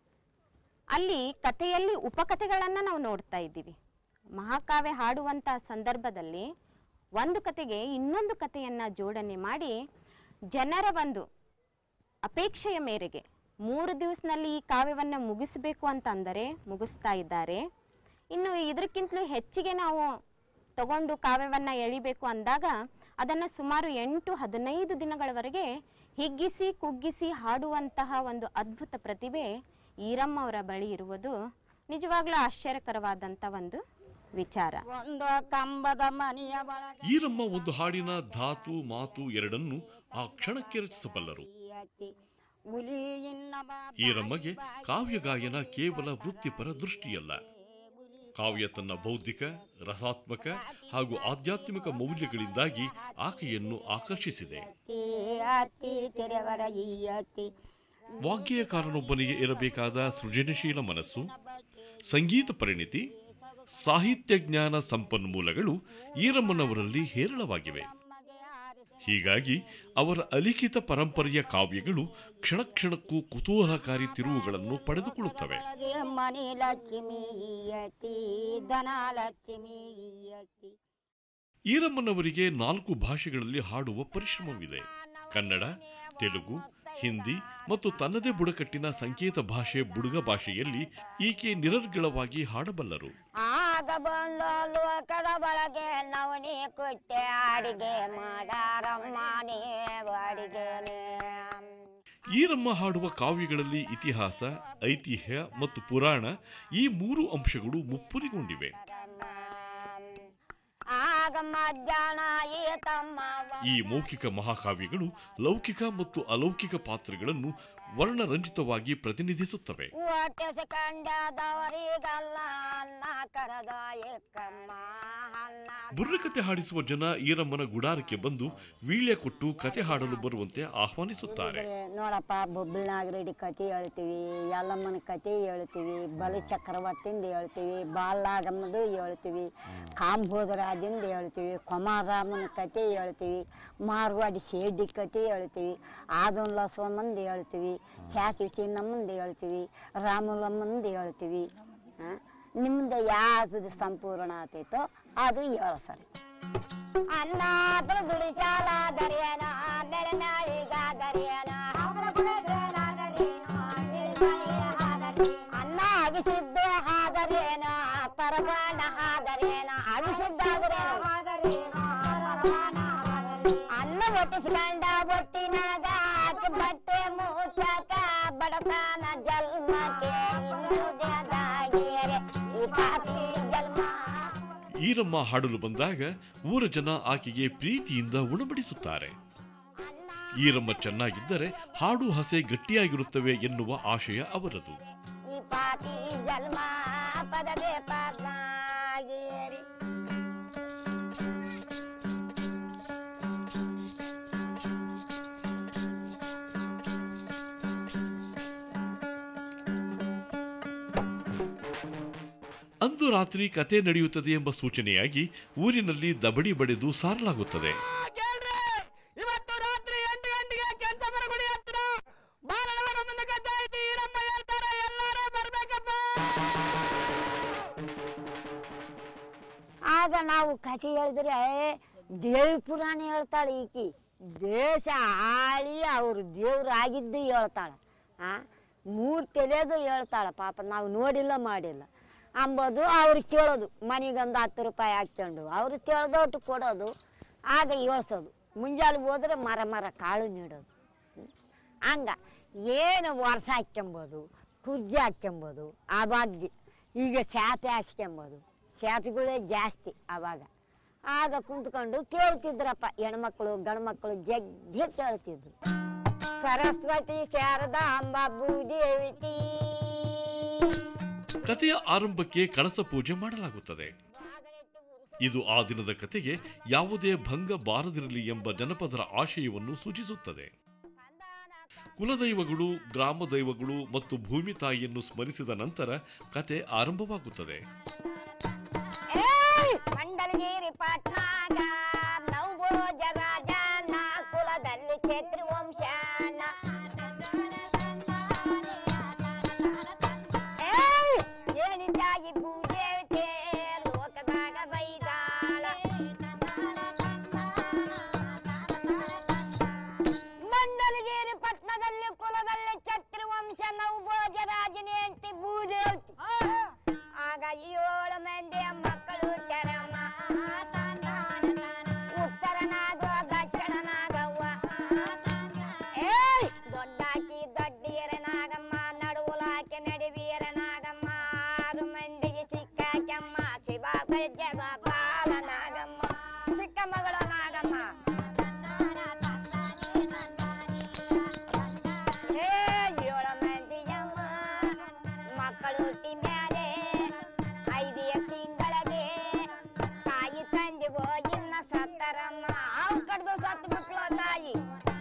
ಅಲ್ಲಿ ಕಥೆಯಲ್ಲಿ ಉಪಕಥೆಗಳನ್ನು ನಾವು ನೋಡ್ತಾ ಇದ್ದೀವಿ ಮಹಾಕಾವ್ಯ ಹಾಡುವಂತಹ ಸಂದರ್ಭದಲ್ಲಿ ಒಂದು ಕತೆಗೆ ಇನ್ನೊಂದು ಕಥೆಯನ್ನು ಜೋಡಣೆ ಮಾಡಿ ಜನರ ಒಂದು ಅಪೇಕ್ಷೆಯ ಮೇರೆಗೆ ಮೂರು ದಿವಸದಲ್ಲಿ ಈ ಕಾವ್ಯವನ್ನು ಮುಗಿಸಬೇಕು ಅಂತ ಅಂದರೆ ಮುಗಿಸ್ತಾ ಇದ್ದಾರೆ ಇನ್ನು ಇದಕ್ಕಿಂತಲೂ ಹೆಚ್ಚಿಗೆ ನಾವು ತಗೊಂಡು ಕಾವ್ಯವನ್ನು ಎಳಿಬೇಕು ಅಂದಾಗ ಅದನ್ನು ಸುಮಾರು ಎಂಟು ಹದಿನೈದು ದಿನಗಳವರೆಗೆ ಹಿಗ್ಗಿಸಿ ಕುಗ್ಗಿಸಿ ಹಾಡುವಂತಹ ಒಂದು ಅದ್ಭುತ ಪ್ರತಿಭೆ ಈರಮ್ಮ ಅವರ ಬಳಿ ಇರುವುದು ನಿಜವಾಗ್ಲೂ ಆಶ್ಚರ್ಯಕರವಾದಂಥ ಒಂದು ವಿಚಾರ ಒಂದು ಕಂಬದ ಮನೆಯ ಒಳಗೆ ಈರಮ್ಮ ಒಂದು ಹಾಡಿನ ಧಾತು ಮಾತು ಎರಡನ್ನು ಆ ಕ್ಷಣಕ್ಕೆ ರಚಿಸಬಲ್ಲರು ಅತಿ ಹುಲಿ ಇನ್ನೊಬ್ಬ ಈರಮ್ಮಗೆ ಕಾವ್ಯಗಾಯನ ಕೇವಲ ವೃತ್ತಿಪರ ದೃಷ್ಟಿಯಲ್ಲ ಕಾವ್ಯ ತನ್ನ ಬೌದ್ಧಿಕ ರಸಾತ್ಮಕ ಹಾಗೂ ಆಧ್ಯಾತ್ಮಿಕ ಮೌಲ್ಯಗಳಿಂದಾಗಿ ಆಕೆಯನ್ನು ಆಕರ್ಷಿಸಿದೆ ಅತಿ ಅತಿ ತೆರೆವರ ಈ ಅತಿ ವಾಗ್ಗೇಯಕಾರನೊಬ್ಬನಿಗೆ ಇರಬೇಕಾದ ಸೃಜನಶೀಲ ಮನಸ್ಸು ಸಂಗೀತ ಪರಿಣಿತಿ ಸಾಹಿತ್ಯ ಜ್ಞಾನ ಸಂಪನ್ಮೂಲಗಳು ಈರಮ್ಮನವರಲ್ಲಿ ಹೇರಳವಾಗಿವೆ ಹೀಗಾಗಿ ಅವರ ಅಲಿಖಿತ ಪರಂಪರೆಯ ಕಾವ್ಯಗಳು ಕ್ಷಣ ಕ್ಷಣಕ್ಕೂ ಕುತೂಹಲಕಾರಿ ತಿರುವುಗಳನ್ನು ಪಡೆದುಕೊಳ್ಳುತ್ತವೆ ಒಳಗೆ ಮಣಿ ಲಕ್ಷ್ಮಿ ಅತಿ ಧನ ಲಕ್ಷ್ಮಿ ಅತಿ ಈರಮ್ಮನವರಿಗೆ ನಾಲ್ಕು ಭಾಷೆಗಳಲ್ಲಿ ಹಾಡುವ ಪರಿಶ್ರಮವಿದೆ ಕನ್ನಡ ತೆಲುಗು ಹಿಂದಿ ಮತ್ತು ತನ್ನದೇ ಬುಡಕಟ್ಟಿನ ಸಂಕೇತ ಭಾಷೆ ಬುಡುಗ ಭಾಷೆಯಲ್ಲಿ ಈಕೆ ನಿರರ್ಗಳವಾಗಿ ಹಾಡಬಲ್ಲರು ಆಗ ಬಂದ ಲೋಕದ ಒಳಗೆ ನವನಿ ಕೊಟ್ಟೆ ಅಡಿಗೆ ಮಾಡಾರಮ್ಮನೇ ಅಡಿಗೆನೆ ಈರಮ್ಮ ಹಾಡುವ ಕಾವ್ಯಗಳಲ್ಲಿ ಇತಿಹಾಸ ಐತಿಹ್ಯ ಮತ್ತು ಪುರಾಣ ಈ ಮೂರು ಅಂಶಗಳು ಮುಪ್ಪುರಿಗೊಂಡಿವೆ ಆಗ ಮಧ್ಯಾಹ್ನ ಈ ತಮ್ಮ ಈ ಮೌಖಿಕ ಮಹಾಕಾವ್ಯಗಳು ಲೌಕಿಕ ಮತ್ತು ಅಲೌಕಿಕ ಪಾತ್ರಗಳನ್ನು ವರ್ಣರಂಜಿತವಾಗಿ ಪ್ರತಿನಿಧಿಸುತ್ತವೆ ಹೊಟ್ಟೆ ಕಂಡದವರಿಗಲ್ಲ ಅನ್ನ ಕರೆದ ಏಕಮ್ಮ ಅನ್ನ ಬುರ್ರಕತೆ ಹಾಡಿಸುವ ಜನ ಈರಮ್ಮನ ಗುಡಾರಕ್ಕೆ ಬಂದು ವೀಳ್ಯ ಕೊಟ್ಟು ಕತೆ ಹಾಡಲು ಬರುವಂತೆ ಆಹ್ವಾನಿಸುತ್ತಾರೆ ಇದ್ರೆ ನೋಡಪ್ಪ ಬೊಬ್ಬಲ್ನಾಗರೆಡ್ಡಿ ಕತೆ ಹೇಳ್ತೀವಿ ಯಲ್ಲಮ್ಮನ ಕತೆ ಹೇಳ್ತೀವಿ ಬಲಿ ಚಕ್ರವರ್ತಿಂದ ಹೇಳ್ತೀವಿ ಬಾಲಾಗಮ್ಮದು ಹೇಳ್ತೀವಿ ಕಾಂಬೋದರಾಜಂದು ಹೇಳ್ತೀವಿ ಕುಮಾರರಾಮನ ಕತೆ ಹೇಳ್ತೀವಿ ಮಾರ್ವಾಡಿ ಶೇಡಿ ಕತೆ ಹೇಳ್ತೀವಿ ಆದನ್ ಲಸೋಮಂದು ಹೇಳ್ತೀವಿ ಶಾಸ್ವಿ ಚಿನ್ನಮ್ಮಂದು ಹೇಳ್ತೀವಿ ರಾಮಲಮ್ಮಂದು ಹೇಳ್ತೀವಿ ಆ? ನಿಮ್ದು ಯಾವ್ದು ಸಂಪೂರ್ಣ ಆತೈತೋ ಅದು ಹೇಳ ಸರಿ ಅನ್ನಾದ್ರ ಗುಡಿಸಾಲಾದರೇನ ನೆಲನಾಳಿಗಾದರೇನ ಅನ್ನ ಅಗಿಸಿದ್ದು ಹಾದರೇನ ಪರಮಾಣ ಹಾದರೇನ ಅಗಿಸಿದ್ದಾದರೇನ ಅನ್ನ ಒಟ್ಟಿಸ್ಕೊಂಡ ಒಟ್ಟಿನಾಗ ಹಾಕಿ ಬಟ್ಟೆ ಮೂಸಕ ಬಡತನ ಜನ್ಮಕ್ಕೆ ಇನ್ನುದಾಗಿಯರೆ ಈ ಪಾಪಿ ಜನ್ಮ ಈರಮ್ಮ ಹಾಡಲು ಬಂದಾಗ ಊರ ಜನ ಆಕೆಗೆ ಪ್ರೀತಿಯಿಂದ ಉಣಬಡಿಸುತ್ತಾರೆ ಈರಮ್ಮ ಚೆನ್ನಾಗಿದ್ದರೆ ಹಾಡು ಹಸೆ ಗಟ್ಟಿಯಾಗಿರುತ್ತವೆ ಎನ್ನುವ ಆಶಯ ಅವರದು ಈ ಪಾಪಿ ಜನ್ಮ ಪದವೇ ಪಾಸಾಗೇರಿ ಅಂದು ರಾತ್ರಿ ಕತೆ ನಡೆಯುತ್ತದೆ ಎಂಬ ಸೂಚನೆಯಾಗಿ ಊರಿನಲ್ಲಿ ದಬಡಿ ಬಡಿದು ಸಾರಲಾಗುತ್ತದೆ ಕೇಳ್ರಿ ಇವತ್ತು ರಾತ್ರಿ ಎಂಟು ಗಂಟೆಗೆ ಕೆಂಚಮರ ಗುಡಿ ಹತ್ತಿರ ಬಾಲನ ಆಗ ನಾವು ಕಥೆ ಹೇಳಿದ್ರೆ ಏ ದೇವಿ ಪುರಾಣ ಹೇಳ್ತಾಳೆ ಈಕಿ ದೇಶ ಆಳಿ ಅವ್ರು ದೇವ್ರು ಆಗಿದ್ದು ಹೇಳ್ತಾಳೆ ಆ ಮೂರು ತಲೆದು ಹೇಳ್ತಾಳೆ ಪಾಪ ನಾವು ನೋಡಿಲ್ಲ ಮಾಡಿಲ್ಲ ಅಂಬೋದು ಅವ್ರು ಕೇಳೋದು ಮನೆಗೊಂದು ಹತ್ತು ರೂಪಾಯಿ ಹಾಕ್ಕೊಂಡು ಅವ್ರು ತಿಳಿದೊಟ್ಟು ಕೊಡೋದು ಆಗ ಯೋಳ್ಸೋದು ಮುಂಜಾನೆ ಹೋದ್ರೆ ಮರ ಮರ ಕಾಳು ನೀಡೋದು ಹ್ಮ್. ಹಂಗ ಏನು ವರ್ಷ ಹಾಕ್ಕೊಂಬೋದು ಕುರ್ಜಿ ಹಾಕ್ಕೊಂಬೋದು ಆವಾಗ ಈಗ ಶಾಪೆ ಹಾಸ್ಕೊಂಬೋದು ಶಾಪಿಗಳೇ ಜಾಸ್ತಿ ಆವಾಗ ಆಗ ಕುಂತ್ಕೊಂಡು ಕೇಳ್ತಿದ್ರಪ್ಪ ಹೆಣ್ಮಕ್ಳು ಗಂಡ್ಮಕ್ಳು ಜಗ್ಗಿ ಕೇಳ್ತಿದ್ರು ಸರಸ್ವತಿ ಶಾರದಾ ಅಂಬಾ ಭೂದೇವಿತಿ ಕಥೆಯ ಆರಂಭಕ್ಕೆ ಕಳಸ ಪೂಜೆ ಮಾಡಲಾಗುತ್ತದೆ ಇದು ಆ ದಿನದ ಕಥೆಗೆ ಯಾವುದೇ ಭಂಗ ಬಾರದಿರಲಿ ಎಂಬ ಜನಪದರ ಆಶಯವನ್ನು ಸೂಚಿಸುತ್ತದೆ ಕುಲದೈವಗಳು ಗ್ರಾಮ ದೈವಗಳು ಮತ್ತು ಭೂಮಿ ತಾಯಿಯನ್ನು ಸ್ಮರಿಸಿದ ನಂತರ ಕತೆ ಆರಂಭವಾಗುತ್ತದೆ ಏಯ್! ಮಂಡಲಗಿರಿ ಪಟ್ನಾಗ ನವಭೋಜ ರಾಜನ ಕುಲದಲ್ಲಿ ಕ್ಷೇತ್ರ ವಂಶನ ಏಯ್! ಏನಿದ್ದಾಗಿ ಪೂಜೆ ಲೋಕದಾಗ ಬೈದಾಳ ಮಂಡಲಗಿರಿ ಪಟ್ಟಣದಲ್ಲಿ ಕುಲದಲ್ಲಿ ಛತ್ರ ವಂಶ ನವಭೋಜ ರಾಜನ ಹೆಂಡತಿ ಭೂದೇವತಿ ಆಗ ಏಳು ಮಂದಿ ಮಕ್ಕಳು ಹುಟ್ಟ್ಯಾರಮ್ಮ ಉತ್ತರನಾಗ ದಕ್ಷಿಣನಾಗವ್ವ ಏಯ್ ದೊಡ್ಡಾಕಿ ದೊಡ್ಡೀರನಾಗಮ್ಮ ನಡುವುಲಾಕಿ ನಡುವೀರನಾಗಮ್ಮ ಆರು ಮಂದಿಗೆ ಸಿಕ್ಕಾಕಮ್ಮ ಶಿವ ಜಗ ಬಾಲನಾಗಮ್ಮ ಚಿಕ್ಕ ಮಗಳು ನಾಗಮ್ಮ ಏ ಏಳು ಮಂದಿಯಮ್ಮ ಮಕ್ಕಳು ಹುಟ್ಟಿ ಮ್ಯಾಲೆ ಐದು ತಿಂಗಳಿಗೆ ತಾಯಿ ತಂದೆಗೋ ಇನ್ನ ಸತ್ತರಮ್ಮ ಅವ್ ಕಡ್ದು ಸತ್ತು ಬಿಟ್ಲು ತಾಯಿ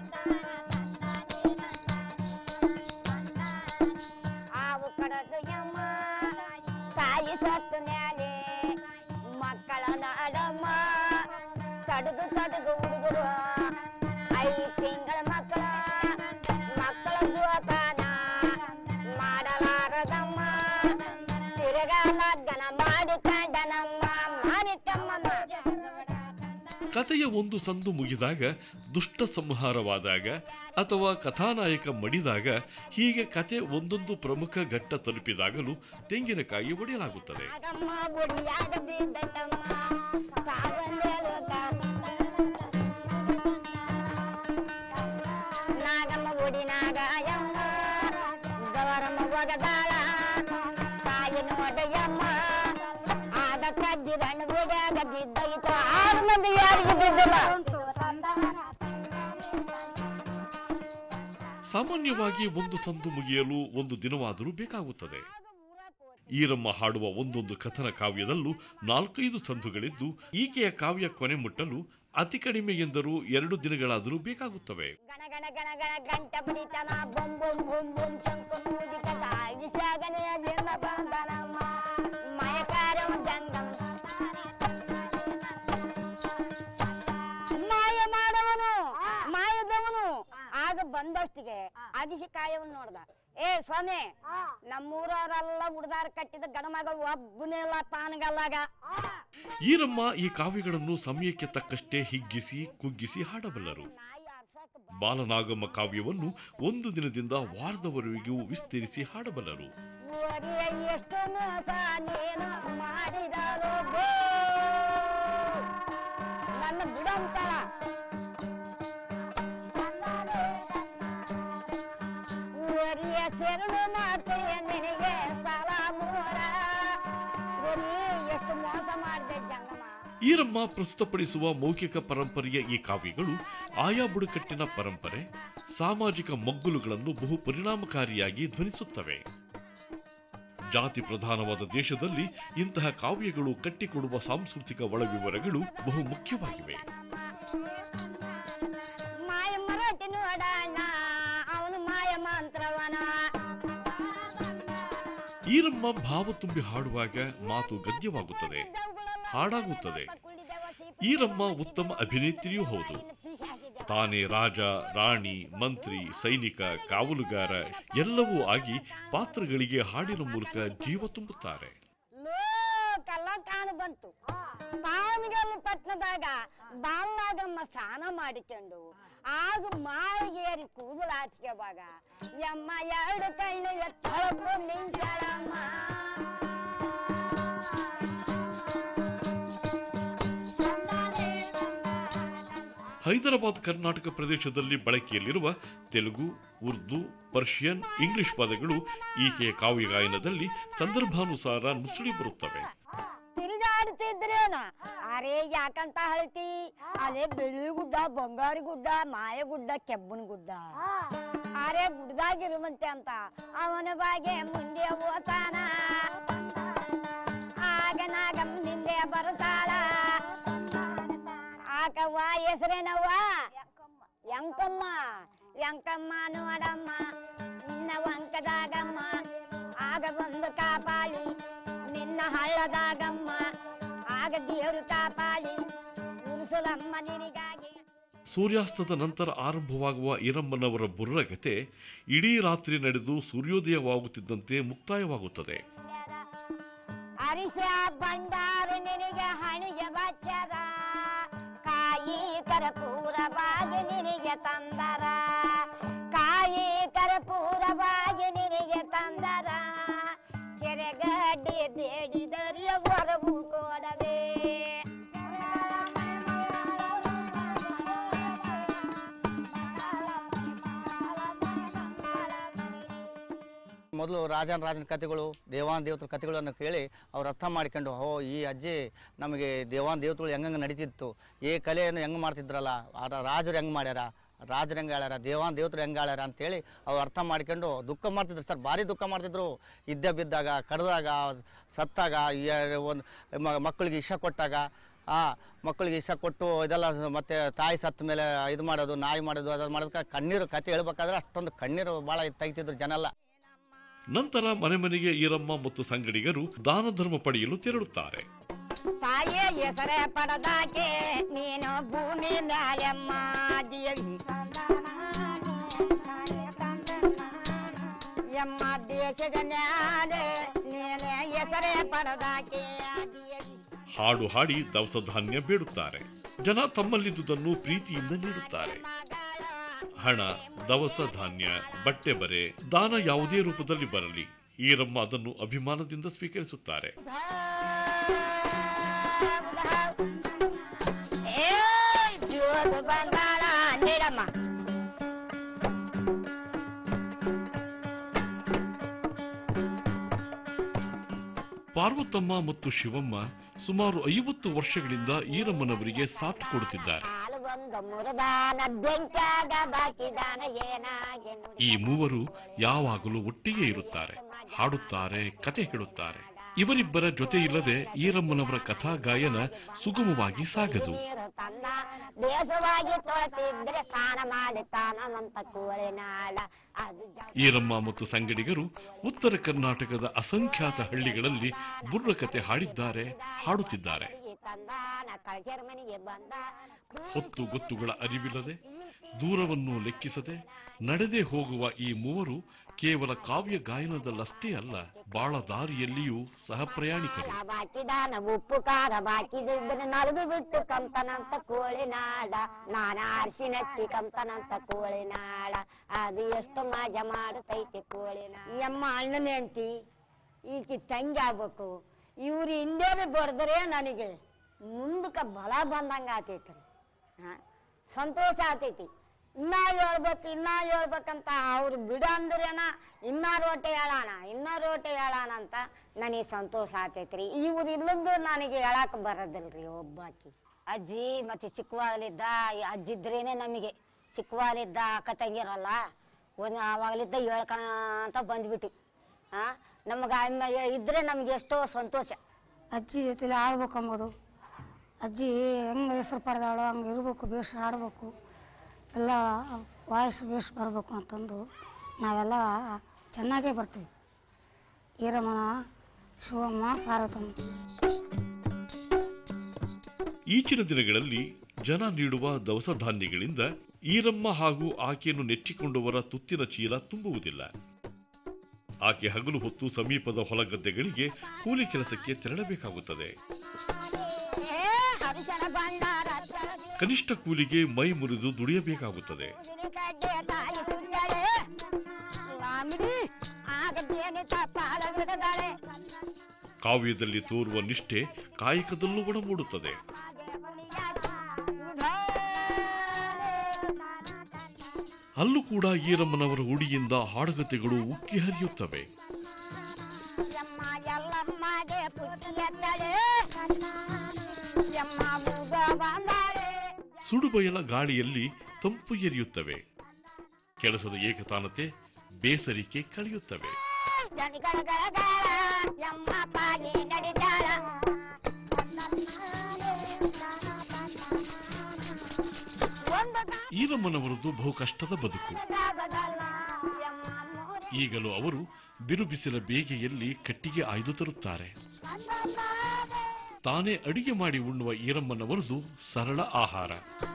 ಆವು ಕಡದು ಯಮ್ಮ ತಾಯಿ ಸತ್ತು ಮ್ಯಾಲೆ ಮಕ್ಕಳ ನಾಡಮ್ಮ ತಡಗು ತಡಗು ಹುಡುಗರು ಐದು ತಿಂಗಳ ಮಕ್ಕಳ ಮಕ್ಕಳ ಜೋಪಾನ ಮಾಡಲಾರದಮ್ಮ ತಿರುಗಾ ಲಗ್ನ ಮಾಡಿಕೊಂಡನಮ್ಮ ಮಾನಿಕಮ್ಮನ ಕಥೆಯ ಒಂದು ಸಂದು ಮುಗಿದಾಗ ದುಷ್ಟ ಸಂಹಾರವಾದಾಗ ಅಥವಾ ಕಥಾನಾಯಕ ಮಡಿದಾಗ ಹೀಗೆ ಕತೆ ಒಂದೊಂದು ಪ್ರಮುಖ ಘಟ್ಟ ತಲುಪಿದಾಗಲೂ ತೆಂಗಿನಕಾಯಿ ಒಡೆಯಲಾಗುತ್ತದೆ ನಾಗಮ್ಮ ಬುಡಿಯಾಗದಿದ್ದಮ್ಮ ಕಾವಂದೆ ಲೋಕ ನಾಗಮ್ಮ ಬುಡಿನಾಗ ಯಮ್ಮ ಗವರಮ್ಮ ಒಗದಾಳ ತಾಯಿ ನೋಡಯಮ್ಮ ಆಗ ಕದ್ದಿರಣ್ಣ ಬುಡಿಯಾಗದಿದ್ದೈತ ಆರು ಮಂದಿ ಯಾರಿಗೂ ಬಿದ್ದಿಲ್ಲ ಸಾಮಾನ್ಯವಾಗಿ ಒಂದು ಸಂದು ಮುಗಿಯಲು ಒಂದು ದಿನವಾದರೂ ಬೇಕಾಗುತ್ತದೆ ಈರಮ್ಮ ಹಾಡುವ ಒಂದೊಂದು ಕಥನ ಕಾವ್ಯದಲ್ಲೂ ನಾಲ್ಕೈದು ಸಂದುಗಳಿದ್ದು ಈಕೆಯ ಕಾವ್ಯ ಕೊನೆ ಮುಟ್ಟಲು ಅತಿ ಕಡಿಮೆ ಎಂದರೂ ಎರಡು ದಿನಗಳಾದರೂ ಬೇಕಾಗುತ್ತವೆ ಗಣ ಗಣ ಗಣ ಗಣ ಗಂಟ ಬಡಿತನ ಬೊಂ ಬೊಂ ಬೊಂ ಬೊಂ ಶಂಕು ಮೂದಿತ ವಿಷಾಗನೆಯ ಜನ್ಮ ಬಂದನಮ್ಮ ಮಯಕಾರ ಜಂಗಮ ಮಾಯ ಮಾಡವನು ಮಾಯದವನು ಆಗ ಬಂದಷ್ಟಿಗೆ ಅಭಿಷೇಕಾಯವನ್ನು ನೋಡ್ದ ಏ ಸ್ವಾಮಿ ನಮ್ಮೂರವರೆಲ್ಲ ಹುಡ್ದಾರ ಕಟ್ಟಿದ ಗಣಮಗ ಒಬ್ಬನೇ ಇಲ್ಲ ತಾನಗಲ್ಲಾಗ ಈರಮ್ಮ ಈ ಕಾವ್ಯಗಳನ್ನು ಸಮಯಕ್ಕೆ ತಕ್ಕಷ್ಟೇ ಹಿಗ್ಗಿಸಿ ಕುಗ್ಗಿಸಿ ಹಾಡಬಲ್ಲರು ನಾಯಿ ಆಡ್ಸಕ್ಕೆ ಬಾಲನಾಗಮ್ಮ ಕಾವ್ಯವನ್ನು ಒಂದು ದಿನದಿಂದ ವಾರದವರೆಗೂ ವಿಸ್ತರಿಸಿ ಹಾಡಬಲ್ಲರು ಒಡೆಯ ಎಷ್ಟು ಮೋಸ ನೀನು ಮಾಡಿದಳು ಬೋ. ನನ್ನ ಬಿಡಂತಾಳ ಒರಿಯ ಶರಣು ಮಾಡ್ತೀಯ ನಿನಗೆ ಸಾಲ ಮೂರ ಒರಿ ಎಷ್ಟು ಮೋಸ ಮಾಡಿದೆ ಜಂಗಮ ಈರಮ್ಮ ಪ್ರಸ್ತುತಪಡಿಸುವ ಮೌಖಿಕ ಪರಂಪರೆಯ ಈ ಕಾವ್ಯಗಳು ಆಯಾ ಬುಡಕಟ್ಟಿನ ಪರಂಪರೆ ಸಾಮಾಜಿಕ ಮಗ್ಗುಲುಗಳನ್ನು ಬಹು ಪರಿಣಾಮಕಾರಿಯಾಗಿ ಧ್ವನಿಸುತ್ತವೆ ಜಾತಿ ಪ್ರಧಾನವಾದ ದೇಶದಲ್ಲಿ ಇಂತಹ ಕಾವ್ಯಗಳು ಕಟ್ಟಿಕೊಡುವ ಸಾಂಸ್ಕೃತಿಕ ಒಳವಿವರಗಳು ಬಹು ಮುಖ್ಯವಾಗಿವೆ ಮಾಯ ಮರಾಠಿ ನೋಡಣ್ಣ ಅವನು ಮಾಯ ಮಂತ್ರವನ ಈರಮ್ಮ ಭಾವ ತುಂಬಿ ಹಾಡುವಾಗ ಮಾತು ಗದ್ಯವಾಗುತ್ತದೆ ಹಾಡಾಗುತ್ತದೆ ಈರಮ್ಮ ಉತ್ತಮ ಅಭಿನೇತ್ರಿಯೂ ಹೌದು ತಾನೇ ರಾಜ ರಾಣಿ ಮಂತ್ರಿ ಸೈನಿಕ ಕಾವಲುಗಾರ ಎಲ್ಲವೂ ಆಗಿ ಪಾತ್ರಗಳಿಗೆ ಹಾಡಿನ ಮೂಲಕ ಜೀವ ತುಂಬುತ್ತಾರೆ ಲೋಕಲ್ಲ ಕಾಣ ಬಂತು ಪಾವನಗಲ್ ಪಟ್ಟಣದಾಗ ಬಾಲ್ನಾಗಮ್ಮ ಸ್ನಾನ ಮಾಡಿಕೊಂಡು ಆಗ ಮಾಳಿಗೇರಿ ಕೂದಲಾಡ್ಸ್ಕೊವಾಗ ಯಮ್ಮ ಎರಡು ಕಣ್ಣು ಎತ್ತಳಕ್ಕೂ ನಿಂತಳಮ್ಮ ಹೈದರಾಬಾದ್ ಕರ್ನಾಟಕ ಪ್ರದೇಶದಲ್ಲಿ ಬಳಕೆಯಲ್ಲಿರುವ ತೆಲುಗು ಉರ್ದು ಪರ್ಷಿಯನ್ ಇಂಗ್ಲಿಷ್ ಪದಗಳು ಈಕೆಯ ಕಾವ್ಯ ಗಾಯನದಲ್ಲಿ ಸಂದರ್ಭಾನುಸಾರ ನುಸುಳಿ ಬರುತ್ತವೆ ತಿರುಗಾಡ್ತಿದ್ರೇನ ಅರೆ ಯಾಕಂತ ಹೇಳ್ತಿ ಅದೇ ಬೆಳ್ಳಿ ಗುಡ್ಡ ಬಂಗಾರಿ ಗುಡ್ಡ ಮಾಯ ಗುಡ್ಡ ಕೆಬ್ಬನ ಗುಡ್ಡ ಅರೆ ಗುಡ್ಡದಾಗಿರುವಂತೆ ಅಂತ ಅವನ ಬಾಗೆ ಮುಂದೆ ಓತಾನ ಆಗ ನಾಗಮ್ಮ ಹಿಂದೆ ಬರ್ತಾಳ ಆಕವ್ವ ಹೆಸರೇನವ್ವ ಯಂಕಮ್ಮ ಯಂಕಮ್ಮ ನೋಡಮ್ಮ ನಿನ್ನ ವಂಕದಾಗಮ್ಮ ಆಗ ಬಂದು ಕಾಪಾಳಿ ನಿನ್ನ ಹಳ್ಳದಾಗಮ್ಮ ಆಗ ದೇವರು ಕಾಪಾಳಿ ಉರುಸುಲಮ್ಮ ನಿನಗಾಗಿ ಸೂರ್ಯಾಸ್ತದ ನಂತರ ಆರಂಭವಾಗುವ ಈರಮ್ಮನವರ ಬುರ್ರಗತೆ ಇಡೀ ರಾತ್ರಿ ನಡೆದು ಸೂರ್ಯೋದಯವಾಗುತ್ತಿದ್ದಂತೆ ಮುಕ್ತಾಯವಾಗುತ್ತದೆ ಅರಿಶ ಬಂಡಾರ ನಿನಗೆ ಹಣಿಗೆ ಬಚ್ಚದ ಕಾಯಿ ಕರ್ಪೂರವಾಗಿ ನಿನಗೆ ತಂದರ ಕಾಯಿ ಕರ್ಪೂರವಾಗಿ ನಿನಗೆ ತಂದರ ಚೆರೆಗಡ್ಡೆ ಬೇಡಿದರೆ ಹೊರವು ಕೊಡವೇ ಮೊದಲು ರಾಜನ ರಾಜನ ಕಥೆಗಳು ದೇವಾನ್ ದೇವತರ ಕಥೆಗಳನ್ನು ಕೇಳಿ ಅವ್ರು ಅರ್ಥ ಮಾಡ್ಕೊಂಡು ಓ ಈ ಅಜ್ಜಿ ನಮಗೆ ದೇವಾನ್ ದೇವತೆಗಳು ಹೆಂಗಂಗೆ ನಡೀತಿತ್ತು ಈ ಕಲೆಯನ್ನು ಹೆಂಗೆ ಮಾಡ್ತಿದ್ರಲ್ಲ ಆ ರಾಜರು ಹೆಂಗೆ ಮಾಡ್ಯಾರ ರಾಜರು ಹೆಂಗೆ ಆಳ್ಯಾರ ದೇವಾನ್ ದೇವತರು ಹೆಂಗೆ ಆಳ್ಯಾರ ಅಂತೇಳಿ ಅವ್ರು ಅರ್ಥ ಮಾಡ್ಕೊಂಡು ದುಃಖ ಮಾಡ್ತಿದ್ರು ಸರ್ ಭಾರಿ ದುಃಖ ಮಾಡ್ತಿದ್ರು ಇದ್ದ ಬಿದ್ದಾಗ ಕಡ್ದಾಗ ಸತ್ತಾಗ ಒಂದು ಮಕ್ಕಳಿಗೆ ಇಷ್ಟ ಕೊಟ್ಟಾಗ ಆ ಮಕ್ಕಳಿಗೆ ಇಷ್ಟ ಕೊಟ್ಟು ಇದೆಲ್ಲ ಮತ್ತೆ ತಾಯಿ ಸತ್ತ ಮೇಲೆ ಇದು ಮಾಡೋದು ನಾಯಿ ಮಾಡೋದು ಅದೆಲ್ಲ ಮಾಡೋದಕ್ಕೆ ಕಣ್ಣೀರು ಕತೆ ಹೇಳ್ಬೇಕಾದ್ರೆ ಅಷ್ಟೊಂದು ಕಣ್ಣೀರು ಭಾಳ ತೆಗಿತಿದ್ರು ಜನ ಎಲ್ಲ ನಂತರ ಮನೆ ಮನೆಗೆ ಈರಮ್ಮ ಮತ್ತು ಸಂಗಡಿಗರು ದಾನ ಧರ್ಮ ಪಡೆಯಲು ತೆರಳುತ್ತಾರೆ ತಾಯಿಯ ಹೆಸರೇ ಪಡೆದಾಕೆ ನೀನು ಭೂಮಿ ಮ್ಯಾಲೆಮ್ಮ ದೇವಿ ಎಮ್ಮ ದೇಶದ ಮ್ಯಾಲೆ ನೀನೆ ಹೆಸರೇ ಪಡೆದಾಕೆ ದೇವಿ ಹಾಡು ಹಾಡಿ ದವಸ ಧಾನ್ಯ ಬೇಡುತ್ತಾರೆ ಜನ ತಮ್ಮಲ್ಲಿದ್ದುದನ್ನು ಪ್ರೀತಿಯಿಂದ ನೀಡುತ್ತಾರೆ ಹಣ ದವಸ ಧಾನ್ಯ ಬಟ್ಟೆ ಬರೆ ದಾನ ಯಾವುದೇ ರೂಪದಲ್ಲಿ ಬರಲಿ ಈರಮ್ಮ ಅದನ್ನು ಅಭಿಮಾನದಿಂದ ಸ್ವೀಕರಿಸುತ್ತಾರೆ ಏ ಜೋಗ ಬಂದಾಳ ನೀಡಮ್ಮ ಪಾರ್ವತಮ್ಮ ಮತ್ತು ಶಿವಮ್ಮ ಸುಮಾರು ಐವತ್ತು ವರ್ಷಗಳಿಂದ ಈರಮ್ಮನವರಿಗೆ ಸಾಥ್ ಕೊಡುತ್ತಿದ್ದಾರೆ ಹಾಲು ಬಂದ ಮುರದಾನ ಬೆಂಕಾಗ ಬಾಕಿದಾನ ಏನಾಗೆ ನುಡಿ ಈ ಮೂವರು ಯಾವಾಗಲೂ ಒಟ್ಟಿಗೆ ಇರುತ್ತಾರೆ ಹಾಡುತ್ತಾರೆ ಕತೆ ಹೇಳುತ್ತಾರೆ ಇವರಿಬ್ಬರ ಜೊತೆ ಇಲ್ಲದೆ ಈರಮ್ಮನವರ ಕಥಾ ಗಾಯನ ಸುಗಮವಾಗಿ ಸಾಗದು ನೀರು ತನ್ನ ದೇಶವಾಗಿ ತೊಳೆತಿದ್ರೆ ಸ್ನಾನ ಮಾಡಿ ತಾನಂತ ಕೋಳಿನಾಳ ಅದು ಜ- ಈರಮ್ಮ ಮತ್ತು ಸಂಗಡಿಗರು ಉತ್ತರ ಕರ್ನಾಟಕದ ಅಸಂಖ್ಯಾತ ಹಳ್ಳಿಗಳಲ್ಲಿ ಬುರ್ರಕತೆ ಹಾಡಿದ್ದಾರೆ ಹಾಡುತ್ತಿದ್ದಾರೆ ಈ ತಂದಾನ ಕಳಚರ್ ಮನೆಗೆ ಬಂದ ಹೊತ್ತು ಗೊತ್ತುಗಳ ಅರಿವಿಲ್ಲದೆ ದೂರವನ್ನು ಲೆಕ್ಕಿಸದೆ ನಡೆದೇ ಹೋಗುವ ಈ ಮೂವರು ಕೇವಲ ಕಾವ್ಯ ಗಾಯನದಲ್ಲಷ್ಟೇ ಅಲ್ಲ ಬಾಳ ದಾರಿಯಲ್ಲಿಯೂ ಸಹ ಪ್ರಯಾಣಿಕರು ಬಾಕಿದಾನ ಉಪ್ಪು ಖಾರ ಬಾಕಿದ್ರೆ ನಲಗು ಬಿಟ್ಟು ಕಂತನಂತ ಕೋಳಿನಾಡ ನಾನ ಅರಿಶಿನ ಹಚ್ಚಿ ಕಂತನಂತ ಕೋಳಿನಾಡ ಅದು ಎಷ್ಟು ಮಜಾ ಮಾಡುತ್ತೈತಿ ಕೋಳಿನಾಡ ಈ ಅಮ್ಮ ಅಣ್ಣನ ಹೆಂಡ್ತಿ ಈಕಿ ತಂಗಿ ಆಗ್ಬೇಕು ಇವ್ರು ಹಿಂದೇನೆ ಬಡ್ದ್ರೆ ನನಗೆ ಮುಂದಕ್ಕೆ ಬಲ ಬಂದಂಗೆ ಆತೈತಿ ಹಾ ಸಂತೋಷ ಆತೈತಿ ಇನ್ನ ಹೇಳ್ಬೇಕು ಇನ್ನ ಹೇಳ್ಬೇಕಂತ ಅವ್ರು ಬಿಡ ಅಂದ್ರೇನ ಇನ್ನ ರೋಟೆ ಹೇಳೋಣ ಇನ್ನ ರೋಟೆ ಹೇಳೋಣ ಅಂತ ನನಗೆ ಸಂತೋಷ ಆತೈತ್ರಿ ಇವ್ರು ಇಲ್ಲದ್ದು ನನಗೆ ಹೇಳಕ್ ಬರೋದಿಲ್ರಿ ಒಬ್ಬಾಕಿ ಅಜ್ಜಿ ಮತ್ತೆ ಚಿಕ್ಕವಾಗಲಿದ್ದ ಅಜ್ಜಿದ್ರೇನೆ ನಮಗೆ ಚಿಕ್ಕವಾಗಲಿದ್ದ ಅಕ್ಕ ತಂಗಿರಲ್ಲ ಒಂದು ಆವಾಗಲಿದ್ದ ಹೇಳ್ಕಂತ ಬಂದ್ಬಿಟ್ಟು ಆ ನಮಗೆ ಅಮ್ಮ ಇದ್ರೆ ನಮ್ಗೆ ಎಷ್ಟೋ ಸಂತೋಷ ಅಜ್ಜಿ ಜೊತೆಲಿ ಆಡ್ಬೇಕು ಅಂಬೋದು ಅಜ್ಜಿ ಹೆಂಗೆ ಹೆಸ್ರು ಪಡೆದಾಳೋ ಹಂಗೆ ಇರಬೇಕು ಬೇಷ್ ಆಡ್ಬೇಕು ಎಲ್ಲ ವಾಯ್ಸ್ ಬೇಷ್ ಬರಬೇಕು ಅಂತಂದು ನಾವೆಲ್ಲ ಚೆನ್ನಾಗೇ ಬರ್ತೀವಿ ಈರಮ್ಮನ ಶಿವಮ್ಮ ಪಾರ್ವತಮ್ಮ ಈಚಿನ ದಿನಗಳಲ್ಲಿ ಜನ ನೀಡುವ ದವಸ ಧಾನ್ಯಗಳಿಂದ ಈರಮ್ಮ ಹಾಗೂ ಆಕೆಯನ್ನು ನೆಚ್ಚಿಕೊಂಡವರ ತುತ್ತಿನ ಚೀಲ ತುಂಬುವುದಿಲ್ಲ ಆಕೆ ಹಗಲು ಹೊತ್ತು ಸಮೀಪದ ಹೊಲಗದ್ದೆಗಳಿಗೆ ಕೂಲಿ ಕೆಲಸಕ್ಕೆ ತೆರಳಬೇಕಾಗುತ್ತದೆ ಏ ಹರಿಶನ ಬಂಡಾರ ಕನಿಷ್ಠ ಕೂಲಿಗೆ ಮೈ ಮುರಿದು ದುಡಿಯಬೇಕಾಗುತ್ತದೆ ಕಡ್ಡೆ ತಾಯಿ ಸುಳ್ಳಳೆ ಲಾಮಿಡಿ ಆಗದೇನೆ ತಪ್ಪಾಳಗದಾಳೆ ಕಾವ್ಯದಲ್ಲಿ ತೋರುವ ನಿಷ್ಠೆ ಕಾಯಕದಲ್ಲೂ ಒಡಮೂಡುತ್ತದೆ ಅಲ್ಲೂ ಕೂಡ ಈರಮ್ಮನವರ ಉಡಿಯಿಂದ ಹಾಡಗತೆಗಳು ಉಕ್ಕಿ ಹರಿಯುತ್ತವೆ ಯಮ್ಮ ಎಲ್ಲಮ್ಮಗೆ ಪುಟ್ಟಿ ಎತ್ತಳೆ ಯಮ್ಮ ಮೂಗ ಬಂದಾಳೆ ಸುಡುಬಯಲ ಗಾಳಿಯಲ್ಲಿ ತಂಪು ಎರಿಯುತ್ತವೆ ಕೆಲಸದ ಏಕತಾನತೆ ಬೇಸರಿಕೆ ಕಳೆಯುತ್ತವೆ ಜನಗಳಗಳ ಯಮ್ಮ ಪಾಯಿ ನಡಿದಾಳ ಒಂದು ಈರಮ್ಮನವರದು ಬಹು ಕಷ್ಟದ ಬದುಕು ದಾಗದಲ್ಲ ಯಮ್ಮ ಮೂರೆ ಈಗಲೂ ಅವರು ಬಿರು ಬಿಸಿಲ ಬೇಗೆಯಲ್ಲಿ ಕಟ್ಟಿಗೆ ಆಯ್ದು ತರುತ್ತಾರೆ ತಾನೇ ಅಡಿಗೆ ಮಾಡಿ ಉಣ್ಣುವ ಈರಮ್ಮನವರದು ಸರಳ ಆಹಾರ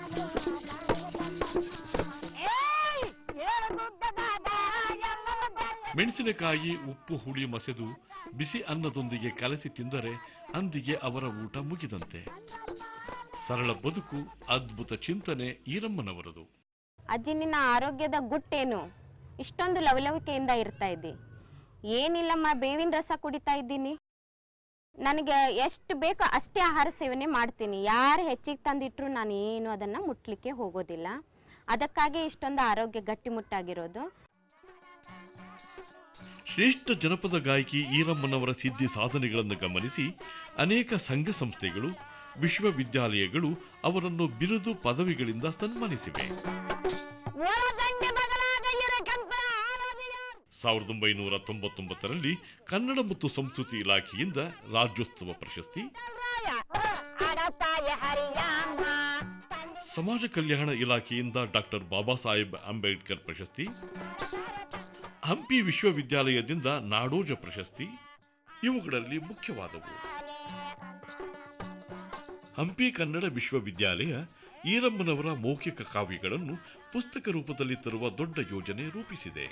ಏಯ್ ಏಳು ಗುಡ್ಡದಾಗ ಯಮ್ಮನ ಬೆಲ್ಲ ಮೆಣಸಿನಕಾಯಿ ಉಪ್ಪು ಹುಳಿ ಮಸೆದು ಬಿಸಿ ಅನ್ನದೊಂದಿಗೆ ಕಲಸಿ ತಿಂದರೆ ಅಂದಿಗೆ ಅವರ ಊಟ ಮುಗಿದಂತೆ ಸರಳ ಬದುಕು ಅದ್ಭುತ ಚಿಂತನೆ ಈರಮ್ಮನವರದು ಅಜ್ಜಿ ನಿನ್ನ ಆರೋಗ್ಯದ ಗುಟ್ಟೇನು ಇಷ್ಟೊಂದು ಲವಲವಿಕೆಯಿಂದ ಇರ್ತಾ ಇದ್ದಿ ಏನಿಲ್ಲಮ್ಮ ಬೇವಿನ ರಸ ಕುಡಿತಾ ಇದ್ದೀನಿ ನನಗೆ ಎಷ್ಟು ಬೇಕೋ ಅಷ್ಟೇ ಆಹಾರ ಸೇವನೆ ಮಾಡ್ತೀನಿ ಯಾರು ಹೆಚ್ಚಿಗೆ ತಂದಿಟ್ರು ನಾನು ಏನು ಅದನ್ನು ಮುಟ್ಲಿಕ್ಕೆ ಹೋಗೋದಿಲ್ಲ ಅದಕ್ಕಾಗಿ ಇಷ್ಟೊಂದು ಆರೋಗ್ಯ ಗಟ್ಟಿಮುಟ್ಟಾಗಿರೋದು ಶ್ರೇಷ್ಠ ಜನಪದ ಗಾಯಕಿ ಈರಮ್ಮನವರ ಸಿದ್ಧಿ ಸಾಧನೆಗಳನ್ನು ಗಮನಿಸಿ ಅನೇಕ ಸಂಘ ಸಂಸ್ಥೆಗಳು ವಿಶ್ವವಿದ್ಯಾಲಯಗಳು ಅವರನ್ನು ಬಿರುದು ಪದವಿಗಳಿಂದ ಸನ್ಮಾನಿಸಿವೆ ಒಳದಂಡೆ ಬಗಲಾಗ ಇರೋ ಕೆಂಪನ ಆರಾಧಿಯ ಸಾವಿರದ ಒಂಬೈನೂರ ತೊಂಬತ್ತೊಂಬತ್ತರಲ್ಲಿ ಕನ್ನಡ ಮತ್ತು ಸಂಸ್ಕೃತಿ ಇಲಾಖೆಯಿಂದ ರಾಜ್ಯೋತ್ಸವ ಪ್ರಶಸ್ತಿ ರಾಯ ಅಡತಾಯ ಹರಿಯಮ್ಮ ಸಮಾಜ ಕಲ್ಯಾಣ ಇಲಾಖೆಯಿಂದ ಡಾಕ್ಟರ್ ಬಾಬಾ ಸಾಹೇಬ್ ಅಂಬೇಡ್ಕರ್ ಪ್ರಶಸ್ತಿ ಹಂಪಿ ವಿಶ್ವವಿದ್ಯಾಲಯದಿಂದ ನಾಡೋಜ ಪ್ರಶಸ್ತಿ ಇವುಗಳಲ್ಲಿ ಮುಖ್ಯವಾದವು ಹಂಪಿ ಕನ್ನಡ ವಿಶ್ವವಿದ್ಯಾಲಯ ಈರಮ್ಮನವರ ಮೌಖಿಕ ಕಾವ್ಯಗಳನ್ನು ಪುಸ್ತಕ ರೂಪದಲ್ಲಿ ತರುವ ದೊಡ್ಡ ಯೋಜನೆ ರೂಪಿಸಿದೆ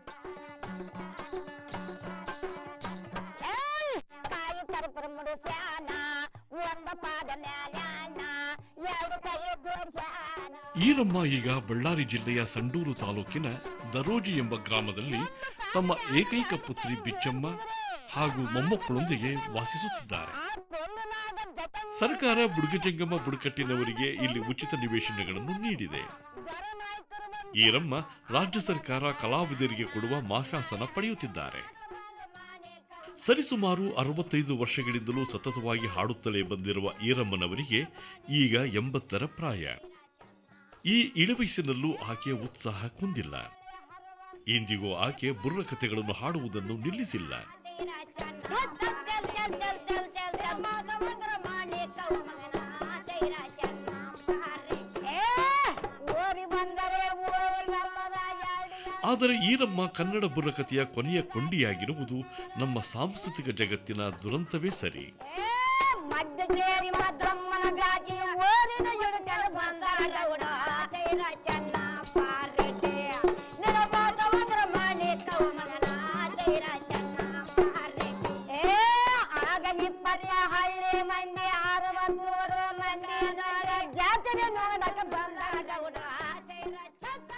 ಏಯ್! ತಾಯಿ ತರಪುರ ಮುಡಿಸ್ಯಾನ ಒಂದು ಪಾದ ಮ್ಯಾಲ್ಯಾನ ಎರಡು ಕೈ ಜೋಡ್ಸ್ಯಾನ ಈರಮ್ಮ ಈಗ ಬಳ್ಳಾರಿ ಜಿಲ್ಲೆಯ ಸಂಡೂರು ತಾಲೂಕಿನ ದರೋಜಿ ಎಂಬ ಗ್ರಾಮದಲ್ಲಿ ತಮ್ಮ ಏಕೈಕ ಪುತ್ರಿ ಬಿಚ್ಚಮ್ಮ ಹಾಗೂ ಮೊಮ್ಮಕ್ಕಳೊಂದಿಗೆ ವಾಸಿಸುತ್ತಿದ್ದಾರೆ ಆ ಪೊಲ್ಲುನಾದ ಜತನ್ ಸರ್ಕಾರ ಬುಡುಗಜಂಗಮ ಬುಡಕಟ್ಟಿನವರಿಗೆ ಇಲ್ಲಿ ಉಚಿತ ನಿವೇಶನಗಳನ್ನು ನೀಡಿದೆ ದರನಾಯ್ಕರು ಬಂದು ಈರಮ್ಮ ರಾಜ್ಯ ಸರ್ಕಾರ ಕಲಾವಿದರಿಗೆ ಕೊಡುವ ಮಾಶಾಸನ ಪಡೆಯುತ್ತಿದ್ದಾರೆ ಸರಿಸುಮಾರು ಅರವತ್ತೈದು ವರ್ಷಗಳಿಂದಲೂ ಸತತವಾಗಿ ಹಾಡುತ್ತಲೇ ಬಂದಿರುವ ಈರಮ್ಮನವರಿಗೆ ಈಗ ಎಂಬತ್ತರ ಪ್ರಾಯ ಈ ಇಳವಯಸ್ಸಿನಲ್ಲೂ ಆಕೆಯ ಉತ್ಸಾಹ ಕುಂದಿಲ್ಲ ಇಂದಿಗೂ ಆಕೆ ಬುರ್ರಕಥೆಗಳನ್ನು ಹಾಡುವುದನ್ನು ನಿಲ್ಲಿಸಿಲ್ಲ ಆದರೆ ಈರಮ್ಮ ಕನ್ನಡ ಬುರ್ರಕಥೆಯ ಕೊನೆಯ ಕೊಂಡಿಯಾಗಿರುವುದು ನಮ್ಮ ಸಾಂಸ್ಕೃತಿಕ ಜಗತ್ತಿನ ದುರಂತವೇ ಸರಿ ಮದ್ದಗೇರಿ ಮದ್ರಮ್ಮನ ಗಾಜಿ ಓರಿನ ಎಡಕಲ ಬಂದಾಡ ಉಡ ತೈರ ಚೆನ್ನ ಪಾರ್ರೆಟೆ ನಿರಬಾದವಂದ್ರ ಮನೆ ಕವ ಮಗನ ತೈರ ಚೆನ್ನ ಪಾರ್ರೆಟೆ ಏ ಆಗ ಇಪ್ಪತ್ತ ಹಳ್ಳಿ ಮಂದಿ ಅರವತ್ತೂರು ಮಂದಿ ನೋಡ ಜಾತ್ರೆ ನೋಡಕ ಬಂದಾಡ ಉಡ ತೈರ ಚೆನ್ನ